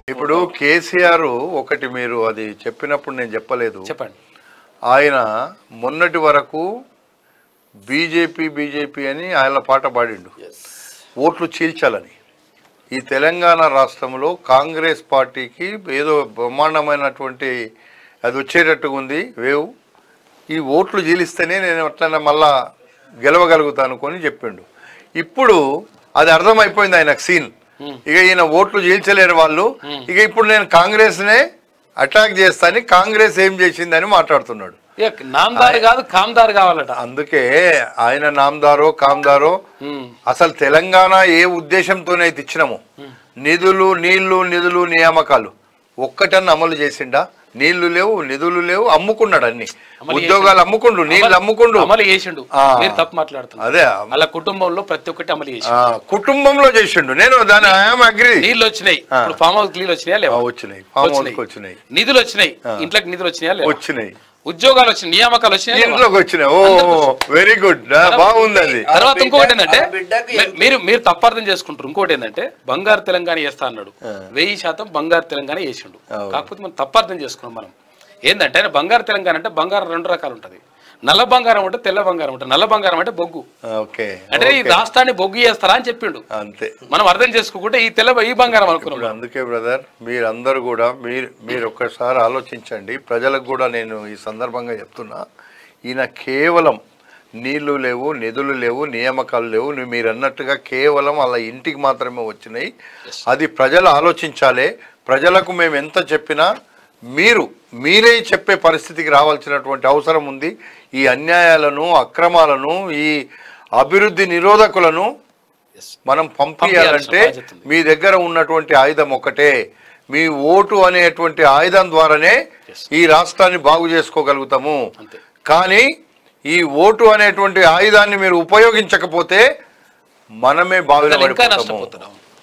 ఇప్పుడు కేసీఆర్ ఒకటి మీరు అది చెప్పినప్పుడు నేను చెప్పలేదు చెప్పండి ఆయన మొన్నటి వరకు బీజేపీ బీజేపీ అని ఆయన పాట పాడిండు ఓట్లు చీల్చాలని ఈ తెలంగాణ రాష్ట్రంలో కాంగ్రెస్ పార్టీకి ఏదో బ్రహ్మాండమైనటువంటి అది వచ్చేటట్టుగా ఉంది వేవ్ ఈ ఓట్లు చీలిస్తేనే నేను ఎట్లన్నా మళ్ళా గెలవగలుగుతాను కొని చెప్పిండు ఇప్పుడు అది అర్థమైపోయింది ఆయనకు సీన్ ఇక ఈయన ఓట్లు చీల్చలేరు వాళ్ళు ఇక ఇప్పుడు నేను కాంగ్రెస్నే అటాక్ చేస్తాను కాంగ్రెస్ ఏం చేసిందని మాట్లాడుతున్నాడు ఇక నామదారు కాదు కామ్దారు కావాలట అందుకే ఆయన నామదారో కామ్దారో ఉమ్. అసలు తెలంగాణ ఏ ఉద్దేశంతోనైతే ఇచ్చినామో నిధులు నీళ్లు నిధులు నియామకాలు ఒక్కటన్నా అమలు చేసిండా నీళ్లు లేవు నిధులు లేవు అమ్ముకున్నాడు అన్ని అమలు ఉద్యోగాలు అమ్ముకుండు నీళ్లు అమ్ముకుండు అమలు చేసిండు ఆ. మీరు తప్పు మాట్లాడుతున్నారు అదే వాళ్ళ కుటుంబంలో ప్రతి ఒక్కటి అమలు చేసి ఆ, కుటుంబంలో చేసిండు నేను దాని ఐఎమ్ అగ్రి నీళ్ళు వచ్చినాయి ఇప్పుడు ఫామ్ హౌస్ నీళ్ళు వచ్చినాయా లేవా వచ్చినాయి ఫామ్ హౌస్కి వచ్చినాయి నిధులు వచ్చినాయి ఇంట్లోకి నిధులు వచ్చినాయా లేవా వచ్చినాయి ఉద్యోగాలు వచ్చినాయి నియామకాలు వచ్చినాయా లేవా? ఇంట్లోకి వచ్చినాయి ఓ వెరీ గుడ్ బాగుంది అది తర్వాత ఇంకొకటి ఏంటంటే ఆ బిడ్డకి మీ- మీరు మీరు తప్పార్థం చేసుకుంటారు ఇంకోటి ఏంటంటే బంగారు తెలంగాణ చేస్తా అన్నాడు వెయ్యి శాతం బంగారు తెలంగాణ చేసిండు అవును. కాకపోతే మనం తప్పార్థం చేసుకున్నాం మనం ఏంటంటే ఆయన బంగారు తెలంగాణ అంటే బంగారం రెండు రకాలు ఉంటది నల్ల బంగారం అంటే తెల్ల బంగారం అంటే నల్ల బంగారం అంటే బొగ్గు ఓకే అంటే ఈ రాష్ట్రాన్ని బొగ్గు చేస్తారా అని చెప్పిండు అంతే మనం అర్థం చేసుకోకుంటే ఈ తెల్ల ఈ బంగారం అనుకున్నాం ఇప్పుడు అందుకే బ్రదర్ మీరందరూ కూడా మీరు మీరు ఒక్కసారి ఆలోచించండి ప్రజలకు కూడా నేను ఈ సందర్భంగా చెప్తున్నా ఈయన కేవలం నీళ్లు లేవు నిధులు లేవు నియామకాలు లేవు నువ్వు మీరు అన్నట్టుగా కేవలం అలా ఇంటికి మాత్రమే వచ్చినాయి అది ప్రజలు ఆలోచించాలి ప్రజలకు మేము ఎంత చెప్పినా మీరు మీరే చెప్పే పరిస్థితికి రావాల్సినటువంటి అవసరం ఉంది ఈ అన్యాయాలను అక్రమాలను ఈ అభివృద్ధి నిరోధకులను మనం పంపించాలంటే పంపించాల్సిన బాధ్యత ఉంది. మీ దగ్గర ఉన్నటువంటి ఆయుధం ఒకటే మీ ఓటు అనేటువంటి ఆయుధం ద్వారానే ఈ రాష్ట్రాన్ని బాగు చేసుకోగలుగుతాము అంతే. కానీ ఈ ఓటు అనేటువంటి ఆయుధాన్ని మీరు ఉపయోగించకపోతే మనమే బావిన ఇంకా పడిపోతాము నష్టపోతున్నాం